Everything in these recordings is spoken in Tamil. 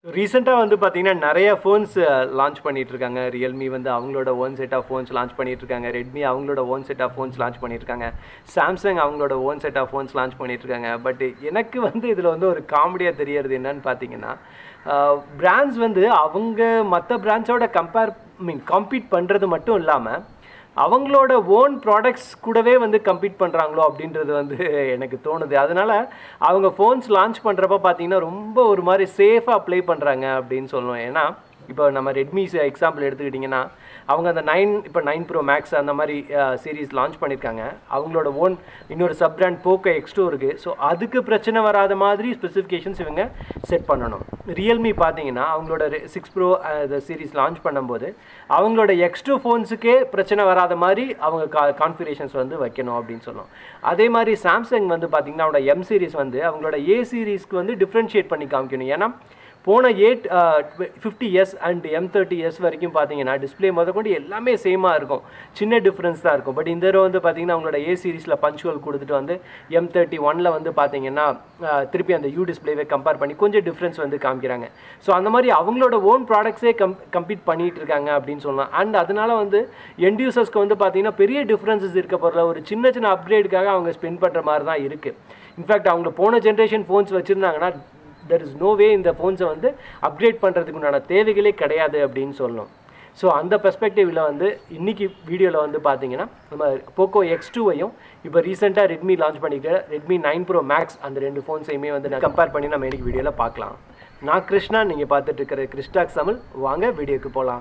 ரீசெண்டாக வந்து பார்த்தீங்கன்னா நிறைய ஃபோன்ஸ் லான்ச் பண்ணிட்டு இருக்காங்க ரியல்மி வந்து அவங்களோட own set of phones launch பண்ணிட்டு இருக்காங்க ரெட்மி அவங்களோட own set of phones launch பண்ணியிருக்காங்க சாம்சங் அவங்களோட own set of phones launch பண்ணிட்டு இருக்காங்க பட் எனக்கு வந்து இதில் வந்து ஒரு காமெடியாக தெரியறது என்னன்னு பார்த்தீங்கன்னா பிராண்ட்ஸ் வந்து அவங்க மற்ற பிராண்ட்ஸோட கம்பேர் மீன் காம்பீட் பண்ணுறது மட்டும் இல்லாமல் அவங்களோட ஓன் ப்ராடக்ட்ஸ் கூடவே வந்து கம்பீட் பண்ணுறாங்களோ அப்படின்றது வந்து எனக்கு தோணுது அதனால் அவங்க ஃபோன்ஸ் லான்ச் பண்ணுறப்ப பார்த்தீங்கன்னா ரொம்ப ஒரு மாதிரி சேஃபாக ப்ளே பண்ணுறாங்க அப்படின்னு சொல்லுவோம் ஏன்னா இப்போ நம்ம ரெட்மி எக்ஸாம்பிள் எடுத்துக்கிட்டிங்கன்னா அவங்க அந்த நைன் இப்போ நைன் ப்ரோ மேக்ஸ் அந்த மாதிரி சீரீஸ் லான்ச் பண்ணியிருக்காங்க அவங்களோட ஓன் இன்னொரு சப் பிராண்ட் போக்கோ எக்ஸ்டோ இருக்குது ஸோ அதுக்கு பிரச்சனை வராத மாதிரி ஸ்பெசிஃபிகேஷன்ஸ் இவங்க செட் பண்ணணும் ரியல்மி பார்த்தீங்கன்னா அவங்களோட சிக்ஸ் ப்ரோ இந்த சீரீஸ் லான்ச் பண்ணும்போது அவங்களோட எக்ஸ்டோ ஃபோன்ஸுக்கே பிரச்சனை வராத மாதிரி அவங்க கா கான்ஃபிகரேஷன்ஸ் வந்து வைக்கணும் அப்படின்னு சொல்லணும் அதே மாதிரி சாம்சங் வந்து பார்த்தீங்கன்னா அவங்களோட எம் சீரிஸ் வந்து அவங்களோட ஏ சீரீஸ்க்கு வந்து டிஃப்ரென்ஷியேட் பண்ணி காமிக்கணும் ஏன்னா போன eight fifty S and M thirty S வரைக்கும் பார்த்தீங்கன்னா டிஸ்பிளே முதற்கொண்டு எல்லாமே சேமாக இருக்கும் சின்ன டிஃப்ரென்ஸ் தான் இருக்கும் பட் இந்த தடவை வந்து பார்த்தீங்கன்னா அவங்களோட ஏ சீரிஸில் பஞ்சுவல் கொடுத்துட்டு வந்து எம் தேர்ட்டி ஒனில் வந்து பார்த்தீங்கன்னா திருப்பி அந்த யூ டிஸ்பிளேவை கம்பேர் பண்ணி கொஞ்சம் டிஃப்ரென்ஸ் வந்து காமிக்கிறாங்க ஸோ அந்த மாதிரி அவங்களோட ஓன் ப்ராடக்ட்ஸே கம் கம்பீட் பண்ணிட்டு இருக்காங்க அப்படின்னு சொல்லலாம் அண்ட் அதனால வந்து எண்ட் யூசர்ஸ்க்கு வந்து பார்த்தீங்கன்னா பெரிய டிஃப்ரென்சஸ் இருக்க போகிற ஒரு சின்ன சின்ன அப்கிரேடுக்காக அவங்க ஸ்பெண்ட் பண்ணுற மாதிரி தான் இருக்குது இன்ஃபேக்ட் அவங்க போன ஜென்ரேஷன் ஃபோன்ஸ் வச்சுருந்தாங்கன்னா தெர் இஸ் நோ வே இந்த ஃபோன்ஸை வந்து அப்கிரேட் பண்ணுறதுக்கு உண்டான தேவைகளே கிடையாது அப்படின்னு சொல்லணும் ஸோ அந்த பெர்ஸ்பெக்டிவில் வந்து இன்றைக்கி வீடியோவில் வந்து பார்த்தீங்கன்னா நம்ம போக்கோ எக்ஸ் டூவையும் இப்போ ரீசெண்டாக ரெட்மி லான்ச் பண்ணிக்கிற ரெட்மி நைன் ப்ரோ மேக்ஸ் அந்த ரெண்டு ஃபோன்ஸையுமே வந்து நான் கம்பேர் பண்ணி நம்ம இன்னைக்கு வீடியோவில் பார்க்கலாம் நான் கிருஷ்ணா நீங்கள் பார்த்துட்டு இருக்கிற கிறிஸ்டாக்ஸ் தமிழ் வாங்க வீடியோக்கு போகலாம்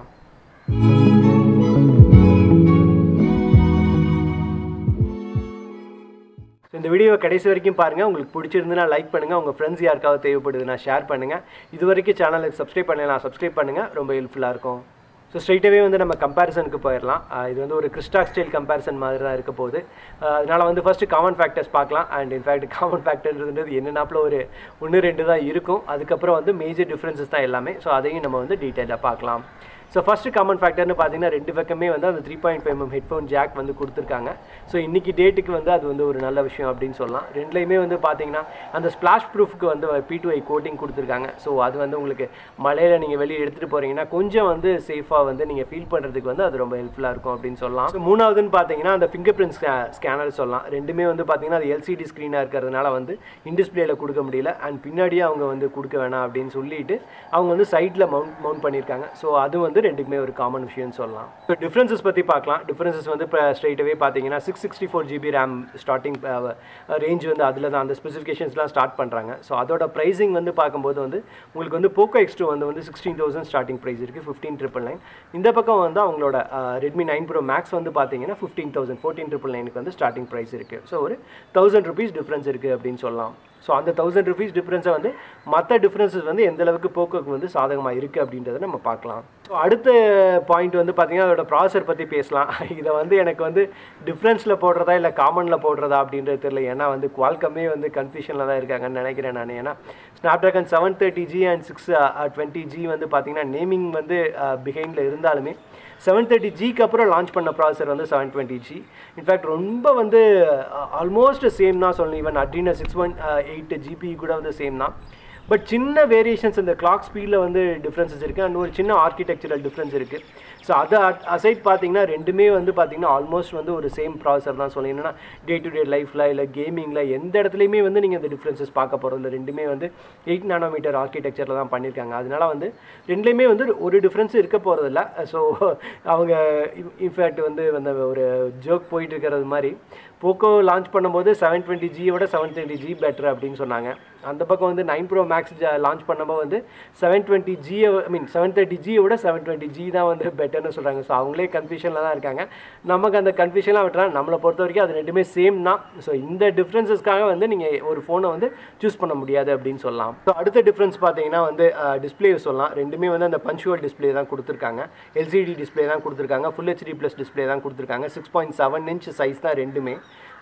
இந்த வீடியோவை கடைசி வரைக்கும் பாருங்கள் உங்களுக்கு பிடிச்சிருந்துன்னா லைக் பண்ணுங்கள் உங்கள் ஃப்ரெண்ட்ஸ் யாருக்காவது தேவைப்படுதுன்னா ஷேர் பண்ணுங்கள் இது வரைக்கும் சேனலுக்கு சப்ஸ்கிரைப் பண்ணலாம் சப்ஸ்கிரைப் பண்ணுங்கள் ரொம்ப ஹெல்ப்ஃபுல்லாக இருக்கும் ஸோ ஸ்ட்ரைட்டாகவே வந்து நம்ம கம்பேரிசனுக்கு போயிடலாம் இது வந்து ஒரு கிறிஸ்டாக் ஸ்டைல் கம்பேரிசன் மாதிரி தான் இருக்க போகுது அதனால் வந்து ஃபஸ்ட்டு காமன் ஃபேக்டர்ஸ் பார்க்கலாம் அண்ட் இன்ஃபேக்ட் காமன் ஃபேக்டர்ன்றது என்னென்னாப்பில் ஒரு ஒன்று ரெண்டு தான் இருக்கும் அதுக்கப்புறம் வந்து மேஜர் டிஃப்ரென்சஸ் தான் எல்லாமே ஸோ அதையும் நம்ம வந்து டீட்டெயிலாக பார்க்கலாம் ஸோ ஃபஸ்ட்டு காமன் ஃபேக்டர்னு பார்த்தீங்கன்னா ரெண்டு பக்கமே வந்து அந்த three point five M headphone jack வந்து கொடுத்துருக்காங்க ஸோ இன்றைக்கி டேட்டுக்கு வந்து அது வந்து ஒரு நல்ல விஷயம் அப்படின்னு சொல்லலாம் ரெண்டுலேயுமே வந்து பார்த்தீங்கன்னா அந்த ஸ்ப்ளாஷ் ப்ரூஃப்க்கு வந்து பி டூ ஐ கோட்டிங் கொடுத்துருக்காங்க ஸோ அது வந்து உங்களுக்கு மலையில் நீங்கள் வெளியே எடுத்துகிட்டு போகிறீங்கன்னா கொஞ்சம் வந்து சேஃபாக வந்து நீங்கள் ஃபீல் பண்ணுறதுக்கு வந்து அது ரொம்ப ஹெல்ப்ஃபுல்லாக இருக்கும் அப்படின்னு சொல்லலாம் ஸோ மூணாவதுன்னு பார்த்தீங்கன்னா அந்த ஃபிங்கர் பிரிண்ட் ஸ்கேனர் சொல்லலாம் ரெண்டுமே வந்து பார்த்தீங்கன்னா அது எல்சிடி ஸ்க்ரீனாக இருக்கிறதுனால வந்து இன்டிஸ்பிளேல கொடுக்க முடியல அண்ட் பின்னாடியே அவங்க வந்து கொடுக்க வேணாம் அப்படின்னு சொல்லிட்டு அவங்க வந்து சைட்டில் மவுண்ட் மவுண்ட் பண்ணியிருக்காங்க ஸோ அது வந்து ரெண்டுக்குமே ஒரு காமன் விஷயம்னு சொல்லலாம் இப்போ டிஃப்ரென்சஸ் பற்றி பார்க்கலாம் டிஃப்ரென்சஸ் வந்து இப்போ ஸ்ட்ரைட்டாகவே பார்த்தீங்கன்னா six sixty four GB RAM starting range வந்து அதில் தான் அந்த ஸ்பெசிஃபிகேஷன்ஸ்லாம் ஸ்டார்ட் பண்ணுறாங்க ஸோ அதோட ப்ரைஸிங் வந்து பார்க்கும்போது வந்து உங்களுக்கு வந்து போக்கோ எக்ஸ் டூ வந்து வந்து சிக்ஸ்டீன் தௌசண்ட் ஸ்டார்டிங் ப்ரைஸ் இருக்குது ஃபிஃப்டீன் ட்ரிபிள் நைன் இந்த பக்கம் வந்து அவங்களோட ரெட்மி நைன் ப்ரோ மேக்ஸ் வந்து பார்த்தீங்கன்னா ஃபிஃப்டீன் தௌசண்ட் ஃபோர்டீன் ட்ரிபிள் நைனுக்கு வந்து ஸ்டார்டிங் ப்ரைஸ் இருக்குது ஸோ ஒரு தௌசண்ட் ருபீஸ் டிஃப்ரென்ஸ் இருக்குது அப்படின்னு சொல்லலாம் ஸோ அந்த தௌசண்ட் ருபீஸ் டிஃப்ரென்ஸை வந்து மற்ற டிஃப்ரென்சஸ் வந்து எந்த அளவுக்கு போக்கோக்கு வந்து சாதகமாக இருக்குது அப்படின்றத நம்ம பார்க்கலாம் ஸோ அடுத்த பாயிண்ட் வந்து பார்த்திங்கன்னா அதோட ப்ராசர் பற்றி பேசலாம் இதை வந்து எனக்கு வந்து டிஃப்ரென்ஸில் போடுறதா இல்லை காமனில் போடுறதா அப்படின்றது தெரியல ஏன்னா வந்து குவால்கம்மே வந்து கன்ஃபியூஷனில் தான் இருக்காங்கன்னு நினைக்கிறேன் நான் ஏன்னா Snapdragon seven thirty G and six twenty G வந்து பார்த்திங்கன்னா நேமிங் வந்து பிஹைண்டில் இருந்தாலுமே செவன் தேர்ட்டி ஜிக்கு அப்புறம் லான்ச் பண்ண ப்ராசர் வந்து செவன் டுவெண்ட்டி ஜி இன்ஃபேக்ட் ரொம்ப வந்து ஆல்மோஸ்ட் சேம் தான் சொல்லணும் even Adreno six one eight GB கூட வந்து சேம் தான் பட் சின்ன வேரியேஷன்ஸ் இந்த கிளாக் ஸ்பீடில் வந்து டிஃப்ரென்சஸ் இருக்குது அண்ட் ஒரு சின்ன ஆர்கிடெக்சரல் டிஃப்ரென்ஸ் இருக்குது ஸோ அதை அசைட் பார்த்தீங்கன்னா ரெண்டுமே வந்து பார்த்தீங்கன்னா ஆல்மோஸ்ட் வந்து ஒரு சேம் ப்ராசர் தான் சொல்லணும் என்னன்னா டே டு டே லைஃப்பில் இல்லை கேமிங்கில் எந்த இடத்துலையுமே வந்து நீங்கள் இந்த டிஃப்ரென்சஸ் பார்க்க போகிறது இல்லை ரெண்டுமே வந்து எயிட் நானோமீட்டர் ஆர்கிடெக்சரில் தான் பண்ணியிருக்காங்க அதனால வந்து ரெண்டுலேயுமே வந்து ஒரு டிஃப்ரென்ஸ் இருக்க போகிறதில்ல ஸோ அவங்க இன்ஃபேக்ட் வந்து அந்த ஒரு ஜோக் போயிட்டு இருக்கிறது மாதிரி போக்கோ லான்ச் பண்ணும்போது செவன் டுவெண்ட்டி ஜியோட செவன் டுவெண்ட்டி ஜி பெட்டர் அப்படின்னு சொன்னாங்க அந்த பக்கம் வந்து நைன் ப்ரோ மேக்ஸ் லான்ச் பண்ணும்போது வந்து செவன் டுவெண்ட்டி ஜியை ஐ மீன் செவன் தேர்ட்டி ஜியோட செவன் டுவெண்ட்டி ஜி தான் வந்து பெட்டர்னு சொல்கிறாங்க ஸோ அவங்களே கன்ஃபியூஷனில் தான் இருக்காங்க நமக்கு அந்த கன்ஃபியூஷன்லாம் விட்டுறா நம்மளை பொறுத்த வரைக்கும் அது ரெண்டுமே சேம் தான் ஸோ இந்த டிஃப்ரென்சஸ்க்காக வந்து நீங்கள் ஒரு ஃபோனை வந்து சூஸ் பண்ண முடியாது அப்படின்னு சொல்லலாம் ஸோ அடுத்த டிஃப்ரென்ஸ் பார்த்தீங்கன்னா வந்து டிஸ்பிளே சொல்லலாம் ரெண்டுமே வந்து அந்த பஞ்சுவல் டிஸ்பிளே தான் கொடுத்துருக்காங்க எல்சிடி டிஸ்பிளே தான் கொடுத்துருக்காங்க ஃபுல் ஹெச்டி ப்ளஸ் டிஸ்பிளே தான் கொடுத்துருக்காங்க six point seven inch size தான் ரெண்டுமே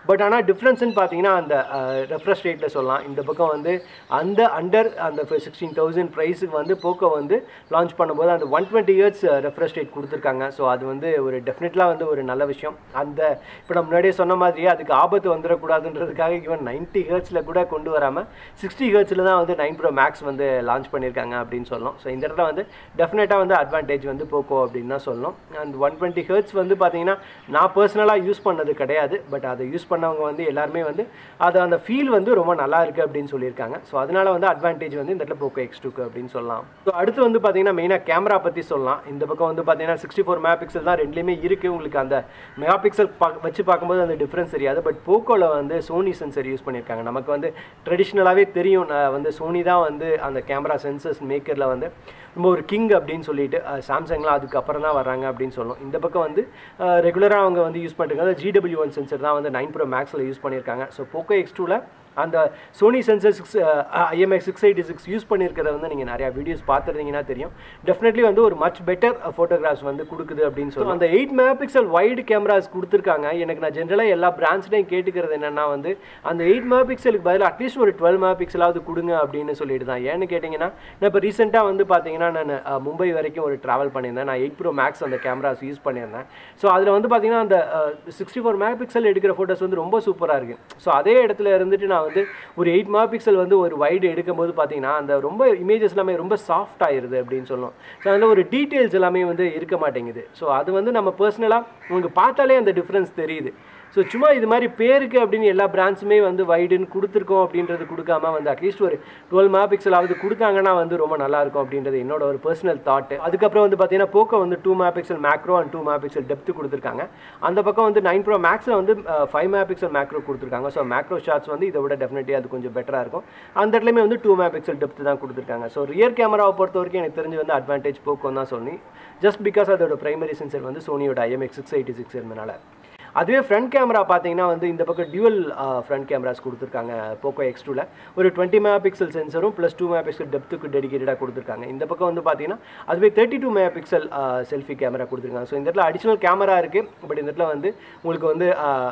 பட் ஆனால் டிஃப்ரென்ஸ்னு பார்த்தீங்கன்னா அந்த ரெஃப்ரெஷ் ரேட்டில் சொல்லலாம் இந்த பக்கம் வந்து அந்த அண்டர் அந்த சிக்ஸ்டீன் தௌசண்ட் ப்ரைஸுக்கு வந்து போக்கோ வந்து லான்ச் பண்ணும்போது அந்த one twenty years refresh rate கொடுத்துருக்காங்க ஸோ அது வந்து ஒரு டெஃபினெட்லாக வந்து ஒரு நல்ல விஷயம் அந்த இப்போ நம்ம முன்னாடியே சொன்ன மாதிரியே அதுக்கு ஆபத்து வந்துடக்கூடாதுன்றதுக்காக ஈவன் நைன்ட்டி ஹர்ட்ஸில் கூட கொண்டு வராமல் சிக்ஸ்டி ஹர்ட்ஸில் தான் வந்து நைன் ப்ரோ மேக்ஸ் வந்து லான்ச் பண்ணியிருக்காங்க அப்படின்னு சொல்லணும் ஸோ இந்த இடத்துல வந்து டெஃபினட்டாக வந்து அட்வான்டேஜ் வந்து போக்கோ அப்படின்னு தான் சொல்லணும் அண்ட் ஒன் டுவெண்ட்டி ஹர்ட்ஸ் வந்து பார்த்தீங்கன்னா நான் பர்சனலாக யூஸ் பண்ணது கிடையாது பட் அதை யூஸ் பண்ணவங்க வந்து எல்லாருமே வந்து அது அந்த ஃபீல் வந்து ரொம்ப நல்லா இருக்குது அப்படின்னு சொல்லியிருக்காங்க ஸோ அதனால வந்து அட்வான்டேஜ் வந்து இந்த இடத்துல போக்கோ எக்ஸ் டூக்கு அப்படின்னு சொல்லலாம் ஸோ அடுத்து வந்து பார்த்தீங்கன்னா மெயினாக கேமரா பற்றி சொல்லலாம் இந்த பக்கம் வந்து பார்த்தீங்கன்னா சிக்ஸ்டி ஃபோர் மெகா பிக்சல் தான் ரெண்டுலேயுமே இருக்குது உங்களுக்கு அந்த மெகா பிக்சல் பா வச்சு பார்க்கும்போது அந்த டிஃப்ரென்ஸ் தெரியாது பட் போக்கோவில் வந்து சோனி சென்சர் யூஸ் பண்ணியிருக்காங்க நமக்கு வந்து ட்ரெடிஷ்னலாகவே தெரியும் நான் வந்து சோனி தான் வந்து அந்த கேமரா சென்சர்ஸ் மேக்கரில் வந்து ரொம்ப ஒரு கிங் அப்படின்னு சொல்லிட்டு சாம்சங்லாம் அதுக்கப்புறம் தான் வர்றாங்க அப்படின்னு சொல்லணும் இந்த பக்கம் வந்து ரெகுலராக அவங்க வந்து யூஸ் பண்ணிருக்காங்க ஜிடபிள்யூ ஒன் சென்சர் தான் வந்து நைன் ப்ரோ மேக்ஸில் யூஸ் பண்ணியிருக்காங்க ஸோ போக்கோ எக்ஸ் டூவில் அந்த Sony sensor six IMX six eighty six use பண்ணியிருக்கிறத வந்து நீங்கள் நிறையா வீடியோஸ் பார்த்துருந்தீங்கன்னா தெரியும் டெஃபினெட்லி வந்து ஒரு மச் பெட்டர் ஃபோட்டோகிராஃப்ஸ் வந்து கொடுக்குது அப்படின்னு சொல்லி அந்த eight mega pixel wide cameras கொடுத்துருக்காங்க எனக்கு நான் ஜென்ரலாக எல்லா பிராண்ட்ஸ்லையும் கேட்டுக்கிறது என்னென்னா வந்து அந்த எயிட் மெகா பிக்சலுக்கு பதில் அட்லீஸ்ட் ஒரு டுவெல் மெகா பிக்சலாவது கொடுங்க அப்படின்னு சொல்லிட்டு தான் ஏன்னு கேட்டிங்கன்னா நான் இப்போ ரீசெண்டாக வந்து பார்த்தீங்கன்னா நான் மும்பை வரைக்கும் ஒரு ட்ராவல் பண்ணியிருந்தேன் நான் எயிட் ப்ரோ மேக்ஸ் அந்த கேமராஸ் யூஸ் பண்ணியிருந்தேன் ஸோ அதில் வந்து பார்த்தீங்கன்னா அந்த சிக்ஸ்டி ஃபோர் மெகா பிக்சல் எடுக்கிற ஃபோட்டோஸ் வந்து ரொம்ப சூப்பராக இருக்குது ஸோ அதே இடத்துல இருந்துட்டு நான் வந்து ஒரு எயிட் மெகா பிக்சல் வந்து ஒரு வைடு எடுக்கும்போது பார்த்தீங்கன்னா அந்த ரொம்ப இமேஜஸ் எல்லாமே ரொம்ப சாஃப்ட் ஆயிருது அப்படின்னு சொல்லணும் ஸோ அதில் ஒரு டீட்டெயில்ஸ் எல்லாமே வந்து இருக்க மாட்டேங்குது ஸோ அது வந்து நம்ம பர்சனலாக உங்களுக்கு பார்த்தாலே அந்த டிஃப்ரென்ஸ் தெரியுது ஸோ சும்மா இது மாதிரி பேருக்கு அப்படின்னு எல்லா பிராண்ட்ஸுமே வந்து வைடுன்னு கொடுத்துருக்கோம் அப்படின்றது கொடுக்காம வந்து அட்லீஸ்ட் ஒரு டுவெல் மெகா பிக்சலாவது கொடுத்தாங்கன்னா வந்து ரொம்ப நல்லாயிருக்கும் அப்படின்றது என்னோட ஒரு பர்சனல் தாட்டு அதுக்கப்புறம் வந்து பார்த்தீங்கன்னா போக்கோ வந்து two mega pixel macro and two mega pixel depth கொடுத்துருக்காங்க அந்த பக்கம் வந்து நைன் ப்ரோ மேக்ஸில் வந்து ஃபைவ் மெகா பிக்சல் மேக்ரோ கொடுத்துருக்காங்க ஸோ மேக்ரோ ஷாட்ஸ் வந்து இதை விட டெஃபினெட்லி அது கொஞ்சம் பெட்டராக இருக்கும் அந்த இடத்துலையுமே வந்து டூ மெகா பிக்சல் டெப்த்து தான் கொடுத்துருக்காங்க ஸோ ரியர் கேமராவை பொறுத்த வரைக்கும் எனக்கு தெரிஞ்சு வந்து அட்வான்டேஜ் போக்கோ தான் சொல்லி ஜஸ்ட் பிகாஸ் அதோட பிரைமரி சென்சர் வந்து சோனியோட ஐஎம்எக்ஸ் சிக்ஸ் எயிட்டி சிக்ஸ் இருந்தனால அதுவே ஃப்ரண்ட் கேமரா பார்த்தீங்கன்னா வந்து இந்த பக்கம் டியூவல் ஃப்ரண்ட் கேமராஸ் கொடுத்துருக்காங்க போக்கோ எக்ஸ் டூவில் ஒரு டுவெண்ட்டி மெகா பிக்சல் சென்சரும் ப்ளஸ் டூ மெகா பிக்சல் டெப்த்துக்கு டெடிகேட்டடாக கொடுத்துருக்காங்க இந்த பக்கம் வந்து பார்த்தீங்கன்னா அதுவே thirty two mega pixel selfie camera கொடுத்துருக்காங்க ஸோ இந்த இடத்துல அடிஷனல் கேமரா இருக்குது பட் இந்த இடத்துல வந்து உங்களுக்கு வந்து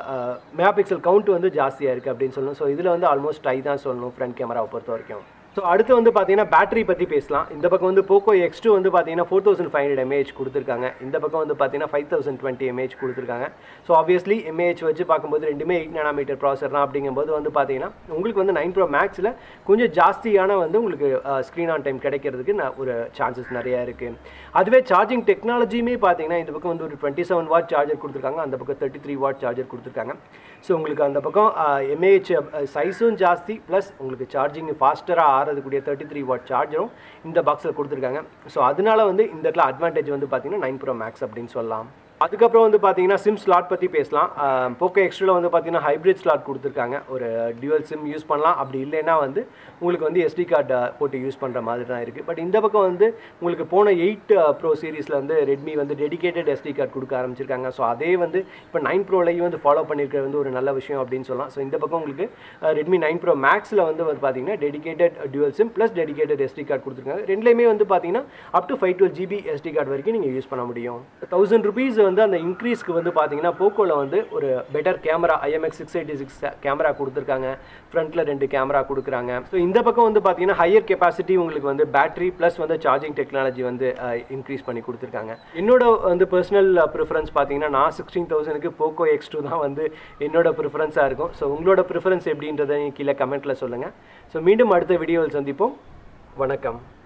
மெகா பிக்சல் கவுண்ட் வந்து ஜாஸ்தியாக இருக்குது அப்படின்னு சொல்லணும் ஸோ இதில் வந்து ஆல்மோஸ்ட் டை தான் சொல்லணும் ஃப்ரண்ட் கேமராவை பொறுத்த வரைக்கும் ஸோ அடுத்து வந்து பார்த்தீங்கன்னா பேட்டரி பற்றி பேசலாம் இந்த பக்கம் வந்து போக்கோ எக்ஸ் டூ வந்து பார்த்தீங்கன்னா four thousand five hundred mAh கொடுத்துருக்காங்க இந்த பக்கம் வந்து பார்த்தீங்கன்னா ஃபைவ் தௌசண்ட் டுவெண்ட்டி எம்ஏஹெச் கொடுத்துருக்காங்க ஸோ ஆப்வியஸ்லி எம்ஏஹெச் வச்சு பார்க்கும்போது ரெண்டுமே எயிட் நானோமீட்டர் ப்ராசர் தான் அப்படிங்கும்போது வந்து பார்த்தீங்கன்னா உங்களுக்கு வந்து நைன் ப்ரோ மேக்ஸில் கொஞ்சம் ஜாஸ்தியான வந்து உங்களுக்கு ஸ்க்ரீன் ஆன் டைம் கிடைக்கிறதுக்கு நான் ஒரு சான்சஸ் நிறையா இருக்குது அதுவே சார்ஜிங் டெக்னாலஜியுமே பார்த்தீங்கன்னா இந்த பக்கம் வந்து ஒரு டுவெண்ட்டி செவன் வாட் சார்ஜர் கொடுத்துருக்காங்க அந்த பக்கம் தேர்ட்டி த்ரீ வாட் சார்ஜர் கொடுத்துருக்காங்க ஸோ உங்களுக்கு அந்த பக்கம் எம்ஏஹெச் சைஸும் ஜாஸ்தி ப்ளஸ் உங்களுக்கு சார்ஜிங் ஃபாஸ்டராக ஆறதுக்கூடிய தேர்ட்டி த்ரீ வாட் சார்ஜரும் இந்த பாக்ஸில் கொடுத்துருக்காங்க ஸோ அதனால வந்து இந்த இடத்துல அட்வான்டேஜ் வந்து பார்த்தீங்கன்னா நைன் ப்ரோ மேக்ஸ் அப்படின்னு சொல்லலாம் அதுக்கப்புறம் வந்து பார்த்தீங்கன்னா சிம் ஸ்லாட் பற்றி பேசலாம் போக்கோ எக்ஸ்ட்ரில் வந்து பார்த்தீங்கன்னா ஹைப்ரிட் ஸ்லாட் கொடுத்துருக்காங்க ஒரு டியூவல் சிம் யூஸ் பண்ணலாம் அப்படி இல்லைன்னா வந்து உங்களுக்கு வந்து எஸ்டி கார்டு போட்டு யூஸ் பண்ணுற மாதிரி தான் இருக்குது பட் இந்த பக்கம் வந்து உங்களுக்கு போன எயிட் ப்ரோ சீரீஸில் வந்து ரெட்மி வந்து டெடிகேட்டட் எஸ்டி கார்டு கொடுக்க ஆரம்பிச்சிருக்காங்க ஸோ அதே வந்து இப்போ நைன் ப்ரோலையும் வந்து ஃபாலோ பண்ணியிருக்கிறது வந்து ஒரு நல்ல விஷயம் அப்படின்னு சொல்லலாம் ஸோ இந்த பக்கம் உங்களுக்கு ரெட்மி நைன் ப்ரோ மேக்ஸில் வந்து வந்து பார்த்தீங்கன்னா dedicated dual SIM plus dedicated SD card கொடுத்துருக்காங்க ரெண்டுலேயுமே வந்து பார்த்தீங்கன்னா up to five twelve GB SD card வரைக்கும் நீங்கள் யூஸ் பண்ண முடியும் தௌசண்ட் ருபீஸ் வந்து அந்த இன்க்ரீஸ்க்கு வந்து பார்த்தீங்கன்னா போக்கோவில் வந்து ஒரு better camera IMX six eighty six camera கொடுத்துருக்காங்க ஃப்ரண்ட்டில் ரெண்டு கேமரா கொடுக்குறாங்க ஸோ இந்த பக்கம் வந்து பார்த்தீங்கன்னா ஹையர் கெப்பாசிட்டி உங்களுக்கு வந்து பேட்டரி ப்ளஸ் வந்து சார்ஜிங் டெக்னாலஜி வந்து இன்க்ரீஸ் பண்ணி கொடுத்துருக்காங்க என்னோட வந்து பர்சனல் ப்ரிஃபரன்ஸ் பார்த்தீங்கன்னா நான் சிக்ஸ்டீன் தௌசண்ட்க்கு போக்கோ எக்ஸ் டூ தான் வந்து என்னோட ப்ரிஃபரன்ஸாக இருக்கும் ஸோ உங்களோட ப்ரிஃபரன்ஸ் எப்படின்றத கீழே கமெண்ட்டில் சொல்லுங்கள் ஸோ மீண்டும் அடுத்த வீடியோவில் சந்திப்போம் வணக்கம்